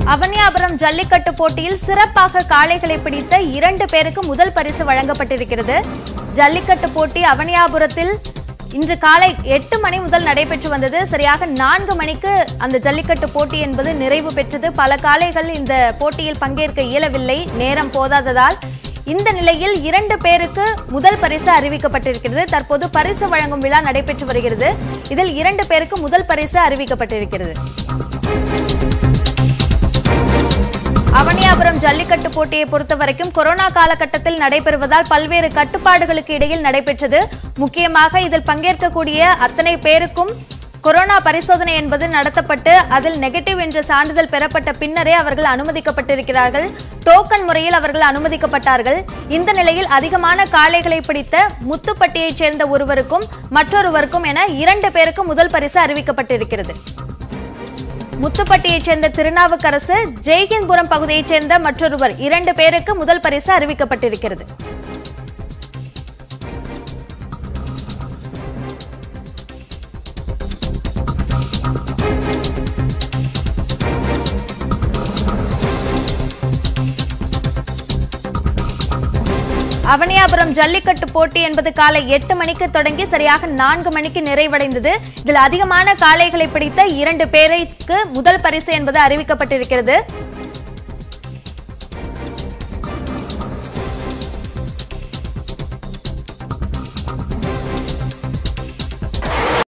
அவனியாபுரம் ஜல்லிக்கட்டு போட்டியில் சிறப்பாக காளைகளை பிடித்த இரண்டு பேருக்கு முதல் பரிசு வழங்கப்பட்டிருக்கிறது ஜல்லிக்கட்டு போட்டி அவனியாபுரத்தில் இன்று காலை எட்டு மணி முதல் நடைபெற்று வந்தது சரியாக நான்கு மணிக்கு அந்த ஜல்லிக்கட்டு போட்டி என்பது நிறைவு பெற்றது பல காளைகள் இந்த போட்டியில் பங்கேற்க இயலவில்லை நேரம் போதாததால் இந்த நிலையில் இரண்டு பேருக்கு முதல் பரிசு அறிவிக்கப்பட்டிருக்கிறது தற்போது பரிசு வழங்கும் விழா நடைபெற்று வருகிறது இதில் இரண்டு பேருக்கு முதல் பரிசு அறிவிக்கப்பட்டிருக்கிறது அவனியாபுரம் ஜல்லிக்கட்டு போட்டியை பொறுத்தவரைக்கும் கொரோனா காலகட்டத்தில் நடைபெறுவதால் பல்வேறு கட்டுப்பாடுகளுக்கு இடையில் நடைபெற்றது முக்கியமாக இதில் பங்கேற்கக்கூடிய அத்தனை பேருக்கும் கொரோனா பரிசோதனை என்பது நடத்தப்பட்டு அதில் நெகட்டிவ் என்ற சான்றிதழ் பெறப்பட்ட பின்னரே அவர்கள் அனுமதிக்கப்பட்டிருக்கிறார்கள் டோக்கன் முறையில் அவர்கள் அனுமதிக்கப்பட்டார்கள் இந்த நிலையில் அதிகமான காளைகளை பிடித்த முத்துப்பட்டியைச் சேர்ந்த ஒருவருக்கும் மற்றொருவருக்கும் என இரண்டு பேருக்கு முதல் பரிசு அறிவிக்கப்பட்டிருக்கிறது முத்துப்பட்டியைச் சேர்ந்த திருநாவுக்கரசு ஜெய்ஹிந்த்புரம் பகுதியைச் சேர்ந்த மற்றொருவர் இரண்டு பேருக்கு முதல் பரிசு அறிவிக்கப்பட்டிருக்கிறது அவனியாபுரம் ஜல்லிக்கட்டு போட்டி என்பது காலை எட்டு மணிக்கு தொடங்கி சரியாக நான்கு மணிக்கு நிறைவடைந்தது இதில் அதிகமான காளைகளை பிடித்த இரண்டு பேருக்கு முதல் பரிசு என்பது அறிவிக்கப்பட்டிருக்கிறது